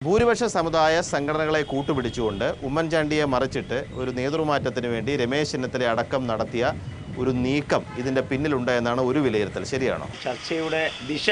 ഭൂരിപക്ഷ സമുദായ സംഘടനകളെ കൂട്ടുപിടിച്ചുകൊണ്ട് ഉമ്മൻചാണ്ടിയെ മറിച്ചിട്ട് ഒരു നേതൃമാറ്റത്തിന് വേണ്ടി രമേശ് ചെന്നിത്തല അടക്കം നടത്തിയ ഒരു നീക്കം ഇതിൻ്റെ പിന്നിലുണ്ട് എന്നാണ് ഒരു വിലയിരുത്തൽ ശരിയാണോ ചർച്ചയുടെ ദിശ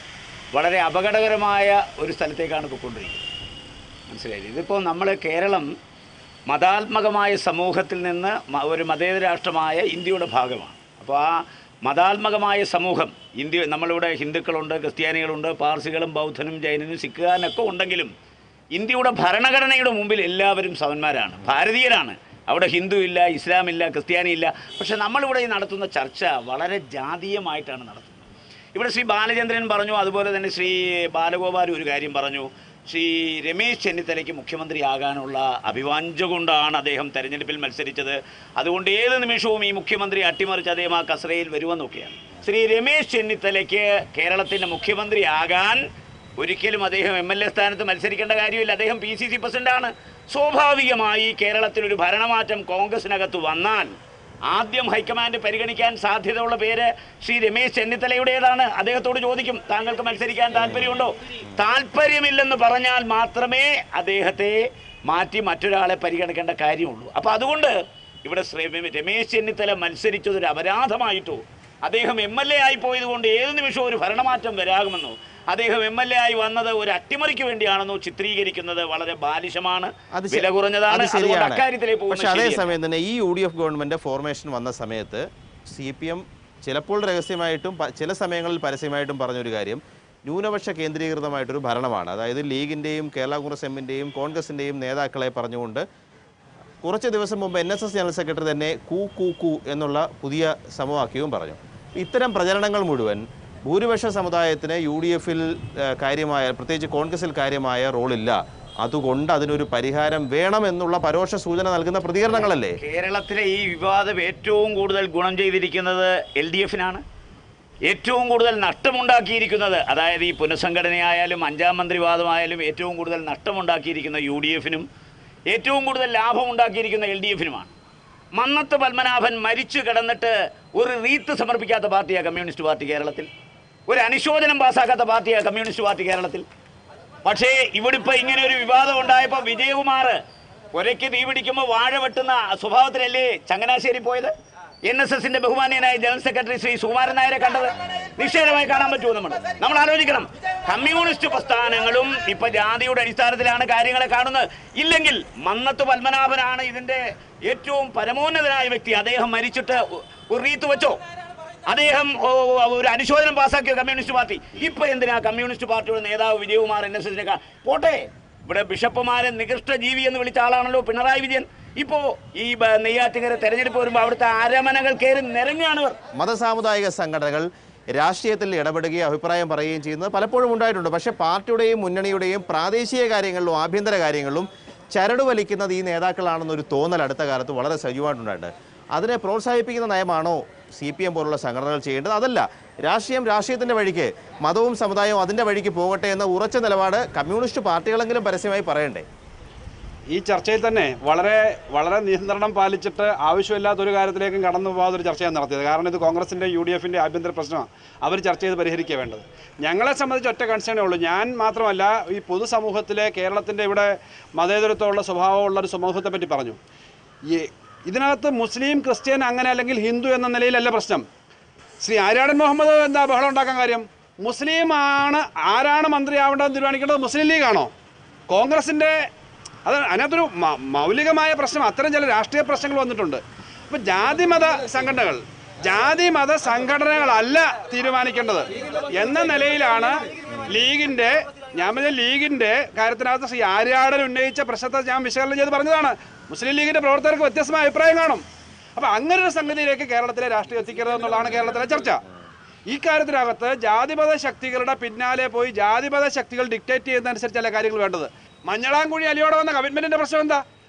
വളരെ അപകടകരമായ ഒരു സ്ഥലത്തേക്കാണ് പോയിക്കൊണ്ടിരിക്കുന്നത് മനസ്സിലായില്ലേ ഇതിപ്പോൾ നമ്മൾ കേരളം മതാത്മകമായ സമൂഹത്തിൽ നിന്ന് മ- ഒരു മതേതര രാഷ്ട്രമായ ഇന്ത്യയുടെ ഭാഗമാണ് അപ്പോൾ ആ മതാത്മകമായ സമൂഹം ഇന്ത്യ നമ്മളിവിടെ ഹിന്ദുക്കളുണ്ട് ക്രിസ്ത്യാനികളുണ്ട് പാർസികളും ബൗദ്ധനും ജൈനനും സിഖുകാരനൊക്കെ ഉണ്ടെങ്കിലും ഇന്ത്യയുടെ ഭരണഘടനയുടെ മുമ്പിൽ എല്ലാവരും സമന്മാരാണ് ഭാരതീയരാണ് അവിടെ ഹിന്ദു ഇല്ല ഇസ്ലാം ഇല്ല ക്രിസ്ത്യാനി ഇല്ല പക്ഷെ നമ്മളിവിടെ ഈ നടത്തുന്ന ചർച്ച വളരെ ജാതീയമായിട്ടാണ് നടത്തുന്നത് ഇവിടെ ശ്രീ ബാലചന്ദ്രൻ പറഞ്ഞു അതുപോലെ തന്നെ ശ്രീ ബാലഗോപാൽ ഒരു കാര്യം പറഞ്ഞു ശ്രീ രമേശ് ചെന്നിത്തലയ്ക്ക് മുഖ്യമന്ത്രിയാകാനുള്ള അഭിവാഞ്ച കൊണ്ടാണ് അദ്ദേഹം തെരഞ്ഞെടുപ്പിൽ മത്സരിച്ചത് അതുകൊണ്ട് ഏത് നിമിഷവും ഈ മുഖ്യമന്ത്രി അട്ടിമറിച്ച് അദ്ദേഹം ആ കസറയിൽ വരുമെന്നൊക്കെയാണ് ശ്രീ രമേശ് ചെന്നിത്തലയ്ക്ക് കേരളത്തിൻ്റെ മുഖ്യമന്ത്രിയാകാൻ ഒരിക്കലും അദ്ദേഹം എം എൽ എ സ്ഥാനത്ത് മത്സരിക്കേണ്ട കാര്യമില്ല അദ്ദേഹം പി സി സി പ്രസിഡന്റാണ് സ്വാഭാവികമായി കേരളത്തിൽ ഒരു ഭരണമാറ്റം കോൺഗ്രസിനകത്ത് വന്നാൽ ആദ്യം ഹൈക്കമാൻഡ് പരിഗണിക്കാൻ സാധ്യതയുള്ള പേര് ശ്രീ രമേശ് ചെന്നിത്തലയുടേതാണ് അദ്ദേഹത്തോട് ചോദിക്കും താങ്കൾക്ക് മത്സരിക്കാൻ താല്പര്യമുണ്ടോ താല്പര്യമില്ലെന്ന് പറഞ്ഞാൽ മാത്രമേ അദ്ദേഹത്തെ മാറ്റി മറ്റൊരാളെ പരിഗണിക്കേണ്ട കാര്യമുള്ളൂ അപ്പോൾ അതുകൊണ്ട് ഇവിടെ ശ്രീ രമേശ് ചെന്നിത്തല മത്സരിച്ചതൊരു അപരാധമായിട്ടോ അദ്ദേഹം എം എൽ എ ആയി പോയതുകൊണ്ട് ഏത് നിമിഷവും ഒരു ഭരണമാറ്റം വരാകുമെന്നോ അദ്ദേഹം എം എൽ എ ആയി വന്നത് ഒരു അട്ടിമറിക്ക് വേണ്ടിയാണെന്നോ ചിത്രീകരിക്കുന്നത് വളരെ ബാലിശമാണ് അത് ശ- വില കുറഞ്ഞതാണ് അത് അതുകൊണ്ട് ശരിയാണ് അക്കാര്യത്തിലേക്ക് പക്ഷെ പോകുന്നത് ശരിയല്ല. അതേസമയം തന്നെ ഈ U D F government formation വന്ന സമയത്ത് സി പി എം ചിലപ്പോൾ രഹസ്യമായിട്ടും പ- ചില സമയങ്ങളിൽ പരസ്യമായിട്ടും പറഞ്ഞൊരു കാര്യം ന്യൂനപക്ഷ കേന്ദ്രീകൃതമായിട്ടൊരു ഭരണമാണ് അതായത് ലീഗിൻ്റെയും കേരള കോൺഗ്രസ് എമ്മിൻ്റെയും കോൺഗ്രസിൻ്റെയും നേതാക്കളെ പറഞ്ഞുകൊണ്ട് കുറച്ച് ദിവസം മുമ്പ് N S S general secretary തന്നെ കൂ കൂ കൂ എന്നുള്ള പുതിയ സമവാക്യവും പറഞ്ഞു ഇത്തരം പ്രചരണങ്ങൾ മുഴുവൻ ഭൂരിപക്ഷ സമുദായത്തിന് യു ഡി എഫിൽ കാര്യമായ പ്രത്യേകിച്ച് കോൺഗ്രസിൽ കാര്യമായ റോളില്ല അതുകൊണ്ട് അതിനൊരു പരിഹാരം വേണമെന്നുള്ള പരോക്ഷ സൂചന നൽകുന്ന പ്രതികരണങ്ങളല്ലേ കേരളത്തിലെ ഈ വിവാദം ഏറ്റവും കൂടുതൽ ഗുണം ചെയ്തിരിക്കുന്നത് എൽ ഡി എഫിനാണ് ഏറ്റവും കൂടുതൽ നഷ്ടമുണ്ടാക്കിയിരിക്കുന്നത് അതായത് ഈ പുനഃസംഘടനയായാലും അഞ്ചാം മന്ത്രിവാദമായാലും ഏറ്റവും കൂടുതൽ നഷ്ടമുണ്ടാക്കിയിരിക്കുന്ന യു ഡി എഫിനും ഏറ്റവും കൂടുതൽ ലാഭം ഉണ്ടാക്കിയിരിക്കുന്ന എൽ ഡി എഫിനുമാണ് മന്നത്ത് പത്മനാഭൻ മരിച്ചു കിടന്നിട്ട് ഒരു റീത്ത് സമർപ്പിക്കാത്ത പാർട്ടിയാണ് കമ്മ്യൂണിസ്റ്റ് പാർട്ടി കേരളത്തിൽ ഒരു അനുശോചനം പാസ്സാക്കാത്ത പാർട്ടിയാണ് കമ്മ്യൂണിസ്റ്റ് പാർട്ടി കേരളത്തിൽ പക്ഷേ ഇവിടെ ഇപ്പൊ ഇങ്ങനെ ഒരു വിവാദം ഉണ്ടായപ്പോ വിജയകുമാർ ഒരയ്ക്ക് തീ പിടിക്കുമ്പോൾ വാഴ വെട്ടുന്ന സ്വഭാവത്തിലല്ലേ ചങ്ങനാശ്ശേരി പോയത് എൻ എസ് എസിന്റെ ബഹുമാന്യനായ ജനറൽ സെക്രട്ടറി ശ്രീ സുകുമാരൻ നായരെ കണ്ടത് നിശ്ചയമായി കാണാൻ പറ്റുമോ നമ്മൾ നമ്മൾ ആലോചിക്കണം കമ്മ്യൂണിസ്റ്റ് പ്രസ്ഥാനങ്ങളും ഇപ്പൊ ജാതിയുടെ അടിസ്ഥാനത്തിലാണ് കാര്യങ്ങളെ കാണുന്നത് ഇല്ലെങ്കിൽ മന്നത്ത് പത്മനാഭനാണ് ഇതിന്റെ ഏറ്റവും പരമോന്നതനായ വ്യക്തി അദ്ദേഹം മരിച്ചിട്ട് ഒരു റീത്ത് വെച്ചോ അദ്ദേഹം ഓ, ഒരു അനുശോചനം പാസ്സാക്കിയ കമ്മ്യൂണിസ്റ്റ് പാർട്ടി ഇപ്പൊ എന്തിനാ കമ്മ്യൂണിസ്റ്റ് പാർട്ടിയുടെ നേതാവ് വിജയകുമാർ എൻ എസ് എസിനെ പോട്ടെ ഇവിടെ ബിഷപ്പുമാരെ നികൃഷ്ട ജീവി എന്ന് വിളിച്ച ആളാണല്ലോ പിണറായി വിജയൻ ഇപ്പോ ഈ ബ- നെയ്യാറ്റിങ്കര തെരഞ്ഞെടുപ്പ് വരുമ്പോൾ അവിടുത്തെ അരമനകൾ കയറി നിരങ്ങുകയാണ് ഇവർ മതസാമുദായിക സംഘടനകൾ രാഷ്ട്രീയത്തിൽ ഇടപെടുകയും അഭിപ്രായം പറയുകയും ചെയ്യുന്നത് പലപ്പോഴും ഉണ്ടായിട്ടുണ്ട് പക്ഷേ പാർട്ടിയുടെയും മുന്നണിയുടെയും പ്രാദേശിക കാര്യങ്ങളിലും ആഭ്യന്തര കാര്യങ്ങളിലും ചരട് വലിക്കുന്നത് ഈ നേതാക്കളാണെന്നൊരു തോന്നൽ അടുത്ത കാലത്ത് വളരെ സജീവമായിട്ടുണ്ടായിട്ടുണ്ട് അതിനെ പ്രോത്സാഹിപ്പിക്കുന്ന നയമാണോ സി പി എം പോലുള്ള സംഘടനകൾ ചെയ്യേണ്ടത് അതല്ല രാഷ്ട്രീയം രാഷ്ട്രീയത്തിൻ്റെ വഴിക്ക് മതവും സമുദായവും അതിൻ്റെ വഴിക്ക് പോകട്ടെ എന്ന ഉറച്ച നിലപാട് കമ്മ്യൂണിസ്റ്റ് പാർട്ടികളെങ്കിലും പരസ്യമായി പറയണ്ടേ ഈ ചർച്ചയിൽ തന്നെ വളരെ വളരെ നിയന്ത്രണം പാലിച്ചിട്ട് ആവശ്യമില്ലാത്ത ഒരു കാര്യത്തിലേക്കും കടന്നു പോകാതെ ഒരു ചർച്ചയാണ് നടത്തിയത് കാരണം ഇത് കോൺഗ്രസിൻ്റെ യു ഡി എഫിൻ്റെ ആഭ്യന്തര പ്രശ്നമാണ് അവർ ചർച്ച ചെയ്ത് പരിഹരിക്കുക വേണ്ടത് ഞങ്ങളെ സംബന്ധിച്ച് ഒറ്റ കൺസേണേ ഉള്ളൂ ഞാൻ മാത്രമല്ല ഈ പൊതുസമൂഹത്തിലെ കേരളത്തിൻ്റെ ഇവിടെ മതേതരത്വമുള്ള സ്വഭാവമുള്ള ഒരു സമൂഹത്തെ പറ്റി പറഞ്ഞു ഈ ഇതിനകത്ത് മുസ്ലിം ക്രിസ്ത്യൻ അങ്ങനെ അല്ലെങ്കിൽ ഹിന്ദു എന്ന നിലയിലല്ല പ്രശ്നം ശ്രീ ആര്യാടൻ മുഹമ്മദ് എന്താ ബഹളം ഉണ്ടാക്കാൻ കാര്യം മുസ്ലിം ആണ് ആരാണ് മന്ത്രിയാവേണ്ടതെന്ന് തീരുമാനിക്കേണ്ടത് മുസ്ലിം ലീഗാണോ കോൺഗ്രസിൻ്റെ അത് അതിനകത്തൊരു മ- മൗലികമായ പ്രശ്നം അത്തരം ചില രാഷ്ട്രീയ പ്രശ്നങ്ങൾ വന്നിട്ടുണ്ട് അപ്പോൾ ജാതി മത സംഘടനകൾ ജാതി മത സംഘടനകളല്ല തീരുമാനിക്കേണ്ടത് എന്ന നിലയിലാണ് ലീഗിൻ്റെ ഞാൻ പറഞ്ഞ ലീഗിൻ്റെ കാര്യത്തിനകത്ത് ശ്രീ ആര്യാടൻ ഉന്നയിച്ച പ്രശ്നത്തെ ഞാൻ വിശകലനം ചെയ്ത് പറഞ്ഞതാണ് മുസ്ലിം ലീഗിൻ്റെ പ്രവർത്തകർക്ക് വ്യത്യസ്തമായ അഭിപ്രായം കാണും അപ്പോൾ അങ്ങനെ ഒരു സംഗതിയിലേക്ക് കേരളത്തിലെ രാഷ്ട്രീയം എത്തിക്കരുത് എന്നുള്ളതാണ് കേരളത്തിലെ ചർച്ച ഈ കാര്യത്തിനകത്ത് ജാതിമത ശക്തികളുടെ പിന്നാലെ പോയി ജാതിമത ശക്തികൾ ഡിക്റ്റേറ്റ് ചെയ്യുന്നതനുസരിച്ചല്ല കാര്യങ്ങൾ വേണ്ടത് മഞ്ഞളാംകുഴി അലിയോടെ വന്ന കമ്മിറ്റ്മെന്റിന്റെ പ്രശ്നം എന്താ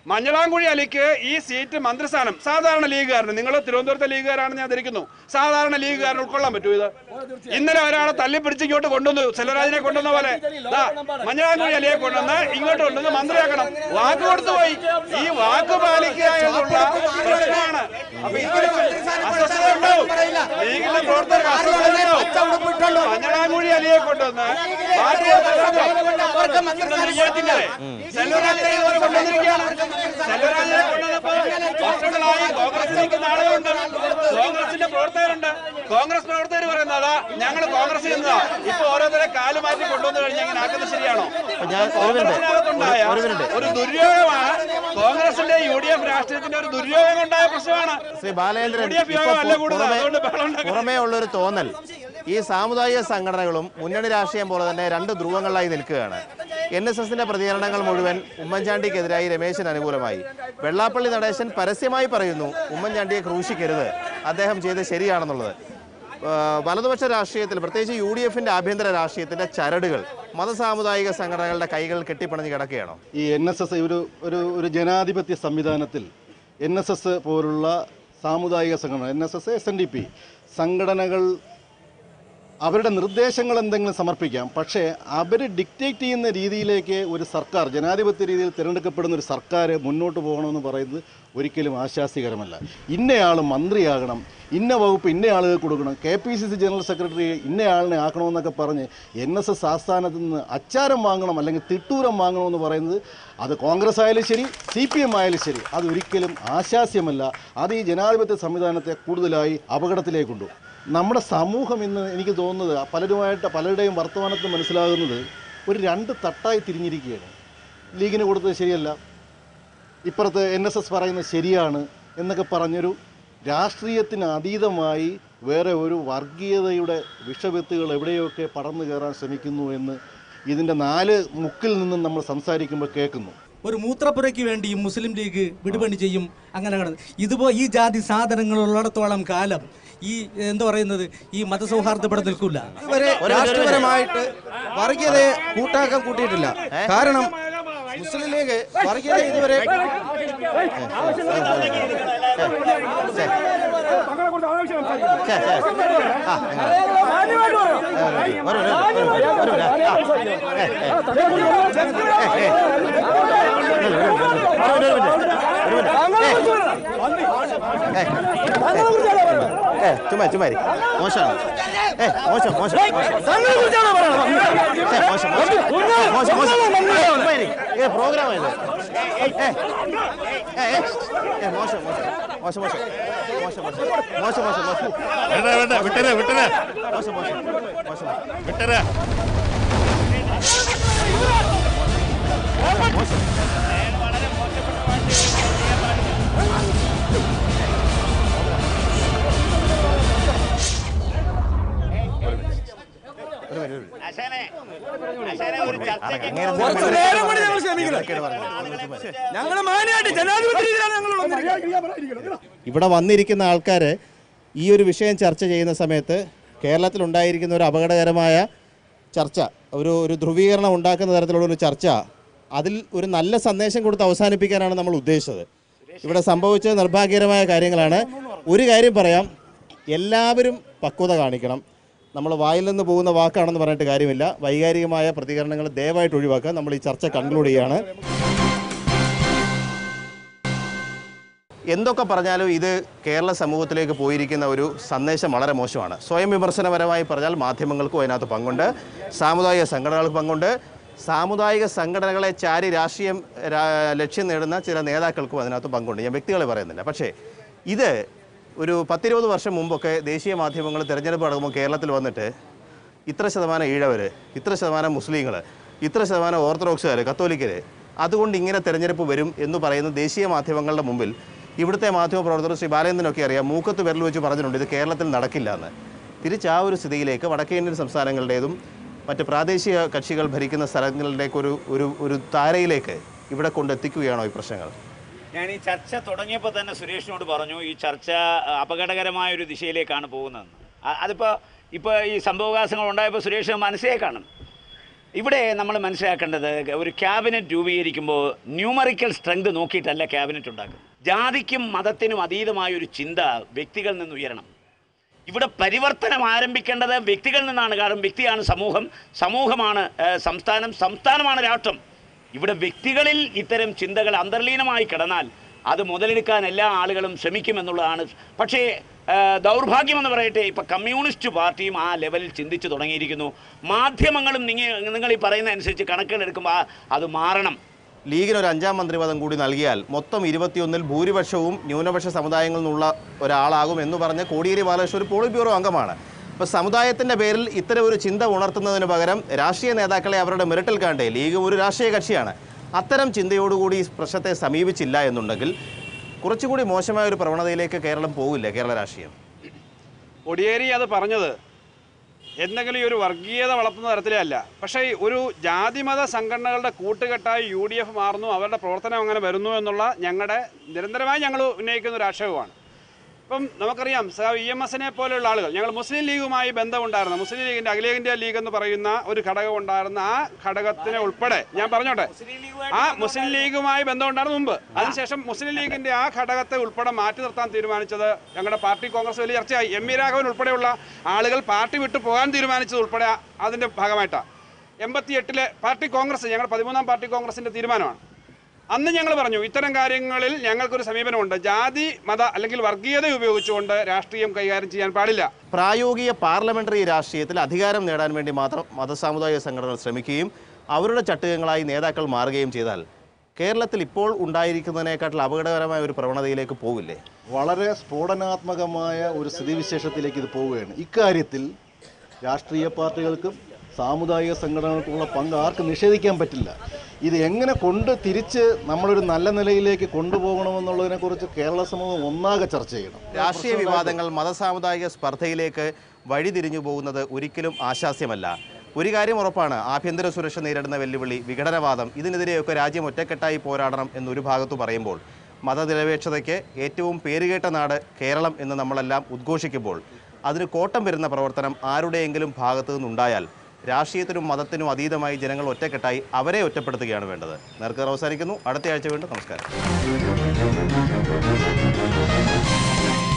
മഞ്ഞളാംകുഴി അലിക്ക് ഈ സീറ്റ് മന്ത്രിസ്ഥാനം സാധാരണ ലീഗുകാരന് നിങ്ങൾ തിരുവനന്തപുരത്തെ ലീഗുകാരാണെന്ന് ഞാൻ ധരിക്കുന്നു സാധാരണ ലീഗുകാരന് ഉൾക്കൊള്ളാൻ പറ്റൂ ഇത് ഇന്നലെ ഒരാളെ തല്ലി പിടിച്ച് ഇങ്ങോട്ട് കൊണ്ടുവന്നു സെൽവരാജിനെ കൊണ്ടുവന്ന പോലെ ദാ, മഞ്ഞളാംകുഴി അലിയെ കൊണ്ടുവന്ന് ഇങ്ങോട്ട് കൊണ്ടുവന്ന് മന്ത്രിയാക്കണം വാക്ക് കൊടുത്തു പോയി ഈ വാക്ക് പാലിക്കുക എന്നുള്ള പ്രശ്നമാണ് അപ്പൊ ഇതിന് അസ്വസ്ഥത ഉണ്ടാവും ലീഗിലെ പ്രവർത്തകർക്ക് അസ്വസ്ഥത ഉണ്ടാവും മഞ്ഞളാംകുഴി അലിയെ കൊണ്ടുവന്ന് വാക്ക് കൊടുത്തിട്ടുണ്ടോ വിജയത്തിന്റെ സെൽവരാജിനെ ഇതുവരെ കൊണ്ടുവന്നിരിക്കുകയാണ് സെൽവരാജിനെ കൊണ്ടുവന്നപ്പോ വർഷങ്ങളായി കോൺഗ്രസ് നിൽക്കുന്ന ആളുകളുണ്ട് കോൺഗ്രസിന്റെ പ്രവർത്തകരുണ്ട് കോൺഗ്രസ് പ്രവർത്തകർ പറയുന്നത് അതാ ഞങ്ങൾ കോൺഗ്രസ് ചെയ്യുന്നതാ ഇപ്പൊ ഓരോരുത്തരെ കാല് മാറ്റി കൊണ്ടുവന്നു കഴിഞ്ഞാൽ ഇങ്ങനെ ആക്കുന്നത് ശരിയാണോ ഞാൻ ഒരു മിനിറ്റ് കോൺഗ്രസിനകത്തുണ്ടായ ഒരു മിനിറ്റ് ഒരു ദുര്യോഗമാണ് കോൺഗ്രസിന്റെ യു ഡി എഫ് രാഷ്ട്രീയത്തിന്റെ ഒരു ദുര്യോഗം ഉണ്ടായ പ്രശ്നമാണ് Shri Balachandran U D F ഇപ്പൊ യോഗം അല്ല പു- കൂടുതൽ പുറമെ അതുകൊണ്ട് ബഹളം ഉണ്ടാക്കുന്നത്. പുറമേ ഉള്ളൊരു തോന്നൽ ഈ സാമുദായിക സംഘടനകളും മുന്നണി രാഷ്ട്രീയം പോലെ തന്നെ രണ്ട് ധ്രുവങ്ങളായി നിൽക്കുകയാണ് എൻ എസ് എസിന്റെ പ്രതികരണങ്ങൾ മുഴുവൻ ഉമ്മൻചാണ്ടിക്കെതിരായി രമേശിന് അനുകൂലമായി വെള്ളാപ്പള്ളി നടേശൻ പരസ്യമായി പറയുന്നു ഉമ്മൻചാണ്ടിയെ ക്രൂശിക്കരുത് അദ്ദേഹം ചെയ്ത് ശരിയാണെന്നുള്ളത് ആ, വലതുപക്ഷ രാഷ്ട്രീയത്തിൽ പ്രത്യേകിച്ച് യു ഡി എഫിന്റെ ആഭ്യന്തര രാഷ്ട്രീയത്തിന്റെ ചരടുകൾ മതസാമുദായിക സംഘടനകളുടെ കൈകൾ കെട്ടിപ്പണഞ്ഞ് കിടക്കുകയാണോ ഈ എൻ എസ് എസ് ഒരു ഒരു ഒരു ജനാധിപത്യ സംവിധാനത്തിൽ എൻ എസ് എസ് പോലുള്ള സാമുദായിക സംഘടന N S S S N D P സംഘടനകൾ അവരുടെ നിർദ്ദേശങ്ങൾ എന്തെങ്കിലും സമർപ്പിക്കാം പക്ഷേ അവർ ഡിക്റ്റേറ്റ് ചെയ്യുന്ന രീതിയിലേക്ക് ഒരു സർക്കാർ ജനാധിപത്യ രീതിയിൽ തിരഞ്ഞെടുക്കപ്പെടുന്ന ഒരു സർക്കാർ മുന്നോട്ട് പോകണമെന്ന് പറയുന്നത് ഒരിക്കലും ആശാസ്യകരമല്ല ഇന്നയാൾ മന്ത്രിയാകണം ഇന്ന വകുപ്പ് ഇന്ന ആളുകൾ കൊടുക്കണം K P C C general secretary ഇന്നയാളിനെ ആക്കണമെന്നൊക്കെ പറഞ്ഞ് എൻ എസ് എസ് ആസ്ഥാനത്ത് നിന്ന് അച്ചാരം വാങ്ങണം അല്ലെങ്കിൽ തിട്ടൂരം വാങ്ങണമെന്ന് പറയുന്നത് അത് കോൺഗ്രസ് ആയാലും ശരി സി പി എം ആയാലും ശരി അതൊരിക്കലും ആശാസ്യമല്ല അത് ഈ ജനാധിപത്യ സംവിധാനത്തെ കൂടുതലായി അപകടത്തിലേക്ക് കൊണ്ടു നമ്മുടെ സമൂഹം ഇന്ന് എനിക്ക് തോന്നുന്നത് പലരുമായിട്ട് പലരുടെയും വർത്തമാനത്തിൽ മനസ്സിലാകുന്നത് ഒരു രണ്ട് തട്ടായി തിരിഞ്ഞിരിക്കുകയാണ് ലീഗിന് കൊടുത്തത് ശരിയല്ല ഇപ്പുറത്ത് എൻ എസ് എസ് പറയുന്നത് ശരിയാണ് എന്നൊക്കെ പറഞ്ഞൊരു രാഷ്ട്രീയത്തിന് അതീതമായി വേറെ ഒരു വർഗീയതയുടെ വിഷവിത്തുകൾ എവിടെയൊക്കെ പടർന്നു കയറാൻ ശ്രമിക്കുന്നു എന്ന് ഇതിൻ്റെ നാല് മുക്കിൽ നിന്നും നമ്മൾ സംസാരിക്കുമ്പോൾ കേൾക്കുന്നു ഒരു മൂത്രപ്പുരയ്ക്ക് വേണ്ടി ഈ മുസ്ലിം ലീഗ് വിടുപണി ചെയ്യും അങ്ങനെ കിടന്ന് ഇതുപോ ഈ ജാതി സാധനങ്ങളുള്ളിടത്തോളം കാലം ഈ എന്താ പറയുന്നത് ഈ മതസൗഹാർദ്ദം ഇവിടെ നിൽക്കില്ല ഇവരെ രാഷ്ട്രീയപരമായിട്ട് വർഗീയതയെ കൂട്ടാക്കാൻ കൂട്ടിയിട്ടില്ല കാരണം മുസ്ലിം ലീഗ് വർഗീയത ഇതുവരെ ഛെ, ഛെ. ആ, എങ്ങനെ? ഒരു മിനിറ്റ്, ഒരു മിനിറ്റ്, ഒരു മിനിറ്റ്. ആ, ഏ, ഏ. ഏ, ഏ. ഒരു മിനിറ്റ്, ഒരു മിനിറ്റ്, ഒരു മിനിറ്റ്. ഏ, ഏ, ചുമ്മാ ചുമ്മാ ഇരി. മോശമാണ് ഏ മോശം മോശം ഏ, മോശം മോശം മോശം മോശം ഏ, ചുമ്മാ ഇരി. ഇത് പ്രോഗ്രാമല്ലേ ഏ ഏ, ഏ, ഏ, മോശം മോശം മോശം മോശം മോശം മോശം മോശം മോശം മോശം വേണ്ട വേണ്ട വിട്ടര വിട്ടര മോശം മോശം മോശം വിട്ടര മോശം ആശാനെ ആശാനെ ഒരു ചർച്ചയ്ക്ക് അങ്ങനെ കുറച്ച് നേരം കൂടി ഞങ്ങൾ ക്ഷമിക്കണം ഇതൊക്കെയാണ് പറഞ്ഞത്. ഞങ്ങൾ മാന്യമായിട്ട് ജനാധിപത്യ രീതിയിലാണ് ഞങ്ങൾ വന്നിരിക്കുന്നത് ഇവിടെ വന്നിരിക്കുന്ന ആൾക്കാർ ഈ ഒരു വിഷയം ചർച്ച ചെയ്യുന്ന സമയത്ത് കേരളത്തിൽ ഉണ്ടായിരിക്കുന്ന ഒരു അപകടകരമായ ചർച്ച ഒരു ഒരു ധ്രുവീകരണം ഉണ്ടാക്കുന്ന തരത്തിലുള്ള ഒരു ചർച്ച അതിൽ ഒരു നല്ല സന്ദേശം കൊടുത്ത് അവസാനിപ്പിക്കാനാണ് നമ്മൾ ഉദ്ദേശിച്ചത് ഇവിടെ സംഭവിച്ച നിർഭാഗ്യകരമായ കാര്യങ്ങളാണ് ഒരു കാര്യം പറയാം എല്ലാവരും പക്വത കാണിക്കണം നമ്മൾ വായിൽ നിന്ന് പോകുന്ന വാക്കാണെന്ന് പറഞ്ഞിട്ട് കാര്യമില്ല വൈകാരികമായ പ്രതികരണങ്ങൾ ദയവായിട്ട് ഒഴിവാക്കുക നമ്മൾ ഈ ചർച്ച കൺക്ലൂഡ് ചെയ്യാണ് എന്തൊക്കെ പറഞ്ഞാലും ഇത് കേരള സമൂഹത്തിലേക്ക് പോയിരിക്കുന്ന ഒരു സന്ദേശം വളരെ മോശമാണ് സ്വയം വിമർശനപരമായി പറഞ്ഞാൽ മാധ്യമങ്ങൾക്കും അതിനകത്ത് പങ്കുണ്ട് സാമുദായിക സംഘടനകൾക്ക് പങ്കുണ്ട് സാമുദായിക സംഘടനകളെ ചാരി രാഷ്ട്രീയം രാ- ലക്ഷ്യം നേടുന്ന ചില നേതാക്കൾക്കും അതിനകത്ത് പങ്കുണ്ട് ഞാൻ വ്യക്തികളെ പറയുന്നില്ല പക്ഷേ ഇത് ഒരു പത്തിരുപത് വർഷം മുമ്പൊക്കെ ദേശീയ മാധ്യമങ്ങൾ തിരഞ്ഞെടുപ്പ് നടക്കുമ്പോൾ കേരളത്തിൽ വന്നിട്ട് ഇത്ര ശതമാനം ഈഴവർ ഇത്ര ശതമാനം മുസ്ലിങ്ങൾ ഇത്ര ശതമാനം ഓർത്തഡോക്സുകാർ കത്തോലിക്കർ അതുകൊണ്ട് ഇങ്ങനെ തെരഞ്ഞെടുപ്പ് വരും എന്ന് പറയുന്ന ദേശീയ മാധ്യമങ്ങളുടെ മുമ്പിൽ ഇവിടുത്തെ മാധ്യമ പ്രവർത്തകർ ശ്രീ ബാലേന്ദ്രനൊക്കെ അറിയാം മൂക്കത്ത് വിരൽ വെച്ച് പറഞ്ഞിട്ടുണ്ട് ഇത് കേരളത്തിൽ നടക്കില്ല എന്ന് തിരിച്ച് ആ ഒരു സ്ഥിതിയിലേക്ക് വടക്കേ ഇന്ത്യൻ സംസ്ഥാനങ്ങളുടേതും മറ്റ് പ്രാദേശിക കക്ഷികൾ ഭരിക്കുന്ന സ്ഥലങ്ങളുടെയൊക്കെ ഒരു ഒരു ഒരു താരയിലേക്ക് ഇവിടെ കൊണ്ടെത്തിക്കുകയാണോ ഈ പ്രശ്നങ്ങൾ ഞാൻ ഈ ചർച്ച തുടങ്ങിയപ്പോൾ തന്നെ സുരേഷിനോട് പറഞ്ഞു ഈ ചർച്ച അഹ്, അപകടകരമായ ഒരു ദിശയിലേക്കാണ് പോകുന്നതെന്ന് അ- അതിപ്പോൾ ഇപ്പോൾ ഈ സംഭവവികാസങ്ങൾ ഉണ്ടായപ്പോൾ സുരേഷ് മനസ്സിലായി കാണും ഇവിടെ നമ്മൾ മനസ്സിലാക്കേണ്ടത് ഒരു ക്യാബിനറ്റ് രൂപീകരിക്കുമ്പോൾ ന്യൂമറിക്കൽ സ്ട്രെങ്ത് നോക്കിയിട്ടല്ല ക്യാബിനറ്റ് ഉണ്ടാക്കുക ജാതിക്കും മതത്തിനും അതീതമായ ഒരു ചിന്ത വ്യക്തികളിൽ നിന്ന് ഉയരണം ഇവിടെ പരിവർത്തനം ആരംഭിക്കേണ്ടത് വ്യക്തികളിൽ നിന്നാണ് കാരണം വ്യക്തിയാണ് സമൂഹം സമൂഹമാണ് ഏഹ്, സംസ്ഥാനം സംസ്ഥാനമാണ് രാഷ്ട്രം ഇവിടെ വ്യക്തികളിൽ ഇത്തരം ചിന്തകൾ അന്തർലീനമായി കിടന്നാൽ അത് മുതലെടുക്കാൻ എല്ലാ ആളുകളും ശ്രമിക്കുമെന്നുള്ളതാണ് പക്ഷേ ഏഹ്, ദൗർഭാഗ്യമെന്ന് പറയട്ടെ ഇപ്പം കമ്മ്യൂണിസ്റ്റ് പാർട്ടിയും ആ ലെവലിൽ ചിന്തിച്ചു തുടങ്ങിയിരിക്കുന്നു മാധ്യമങ്ങളും നിങ്ങൾ നിങ്ങൾ ഈ പറയുന്ന അനുസരിച്ച് കണക്കുകളെടുക്കുമ്പോൾ ആ- അത് മാറണം ലീഗിന് ഒരു അഞ്ചാം മന്ത്രിപദം കൂടി നൽകിയാൽ മൊത്തം ഇരുപത്തിയൊന്നിൽ ഭൂരിപക്ഷവും ന്യൂനപക്ഷ സമുദായങ്ങളിൽ നിന്നുള്ള ഒരാളാകും എന്ന് പറഞ്ഞ കോടിയേരി ബാലകൃഷ്ണൻ ഒരു പോളിറ്റ് ബ്യൂറോ അംഗമാണ് അപ്പോൾ സമുദായത്തിൻ്റെ പേരിൽ ഇത്തരം ഒരു ചിന്ത ഉണർത്തുന്നതിന് പകരം രാഷ്ട്രീയ നേതാക്കളെ അവരുടെ മെറിറ്റിൽ കാണട്ടെ ലീഗ് ഒരു രാഷ്ട്രീയ കക്ഷിയാണ് അത്തരം ചിന്തയോടുകൂടി ഈ പ്രശ്നത്തെ സമീപിച്ചില്ല എന്നുണ്ടെങ്കിൽ കുറച്ചുകൂടി മോശമായ ഒരു പ്രവണതയിലേക്ക് കേരളം പോകില്ലേ കേരള രാഷ്ട്രീയം ഒടിയേരി അത് പറഞ്ഞത് എന്തെങ്കിലും ഈ ഒരു വർഗീയത വളർത്തുന്ന തരത്തിലേ അല്ല പക്ഷേ ഈ ഒരു ജാതിമത സംഘടനകളുടെ കൂട്ടുകെട്ടായി യു ഡി എഫ് മാറുന്നു അവരുടെ പ്രവർത്തനം അങ്ങനെ വരുന്നു എന്നുള്ള ഞങ്ങളുടെ നിരന്തരമായി ഞങ്ങൾ ഉന്നയിക്കുന്ന ഒരു ആക്ഷേപമാണ് ഇപ്പം നമുക്കറിയാം ഇ എം എസിനെ പോലെയുള്ള ആളുകൾ ഞങ്ങൾ മുസ്ലിം ലീഗുമായി ബന്ധമുണ്ടായിരുന്ന മുസ്ലിം ലീഗിൻ്റെ അഖിലേന്ത്യാ ലീഗ് എന്ന് പറയുന്ന ഒരു ഘടകം ഉണ്ടായിരുന്ന ആ ഘടകത്തിനെ ഉൾപ്പെടെ ഞാൻ പറഞ്ഞോട്ടെ ആ മുസ്ലിം ലീഗുമായി ബന്ധമുണ്ടായിരുന്നു മുമ്പ് അതിനുശേഷം മുസ്ലിം ലീഗിന്റെ ആ ഘടകത്തെ ഉൾപ്പെടെ മാറ്റി നിർത്താൻ തീരുമാനിച്ചത് ഞങ്ങളുടെ പാർട്ടി കോൺഗ്രസ് വലിയ ചർച്ചയായി എം വി രാഘവൻ ഉൾപ്പെടെയുള്ള ആളുകൾ പാർട്ടി വിട്ടു പോകാൻ തീരുമാനിച്ചത് ഉൾപ്പെടെ അതിന്റെ ഭാഗമായിട്ടാണ് എൺപത്തി എട്ടിലെ പാർട്ടി കോൺഗ്രസ് ഞങ്ങളുടെ പതിമൂന്നാം പാർട്ടി കോൺഗ്രസിന്റെ തീരുമാനമാണ് അന്ന് ഞങ്ങൾ പറഞ്ഞു ഇത്തരം കാര്യങ്ങളിൽ ഞങ്ങൾക്കൊരു സമീപനമുണ്ട് ജാതി മത അല്ലെങ്കിൽ വർഗീയത ഉപയോഗിച്ചുകൊണ്ട് രാഷ്ട്രീയം കൈകാര്യം ചെയ്യാൻ പാടില്ല പ്രായോഗിക പാർലമെന്ററി രാഷ്ട്രീയത്തിൽ അധികാരം നേടാൻ വേണ്ടി മാത്രം മതസാമുദായിക സംഘടനകൾ ശ്രമിക്കുകയും അവരുടെ ചട്ടുകങ്ങളായി നേതാക്കൾ മാറുകയും ചെയ്താൽ കേരളത്തിൽ ഇപ്പോൾ ഉണ്ടായിരിക്കുന്നതിനേക്കാട്ടിൽ അപകടകരമായ ഒരു പ്രവണതയിലേക്ക് പോകില്ലേ വളരെ സ്ഫോടനാത്മകമായ ഒരു സ്ഥിതിവിശേഷത്തിലേക്ക് ഇത് പോവുകയാണ് ഇക്കാര്യത്തിൽ രാഷ്ട്രീയ പാർട്ടികൾക്കും സാമുദായിക സംഘടനകൾക്കുമുള്ള പങ്ക് ആർക്കും നിഷേധിക്കാൻ പറ്റില്ല ഇത് എങ്ങനെ കൊണ്ട് തിരിച്ച് നമ്മളൊരു നല്ല നിലയിലേക്ക് കൊണ്ടുപോകണമെന്നുള്ളതിനെക്കുറിച്ച് കേരള സമൂഹം ഒന്നാകെ ചർച്ച ചെയ്യണം രാഷ്ട്രീയ വിവാദങ്ങൾ മതസാമുദായിക സ്പർദ്ധയിലേക്ക് വഴിതിരിഞ്ഞു പോകുന്നത് ഒരിക്കലും ആശാസ്യമല്ല ഒരു കാര്യം ഉറപ്പാണ് ആഭ്യന്തര സുരക്ഷ നേരിടുന്ന വെല്ലുവിളി വിഘടനവാദം ഇതിനെതിരെയൊക്കെ രാജ്യം ഒറ്റക്കെട്ടായി പോരാടണം എന്നൊരു ഭാഗത്തു പറയുമ്പോൾ മതനിരപേക്ഷതയ്ക്ക് ഏറ്റവും പേരുകേട്ട നാട് കേരളം എന്ന് നമ്മളെല്ലാം ഉദ്ഘോഷിക്കുമ്പോൾ അതിന് കോട്ടം വരുന്ന പ്രവർത്തനം ആരുടെയെങ്കിലും ഭാഗത്തു നിന്നുണ്ടായാൽ രാഷ്ട്രീയത്തിനും മതത്തിനും അതീതമായി ജനങ്ങൾ ഒറ്റക്കെട്ടായി അവരെ ഒറ്റപ്പെടുത്തുകയാണ് വേണ്ടത് നേർക്കർ അവസാനിക്കുന്നു അടുത്ത ആഴ്ച വീണ്ടും നമസ്കാരം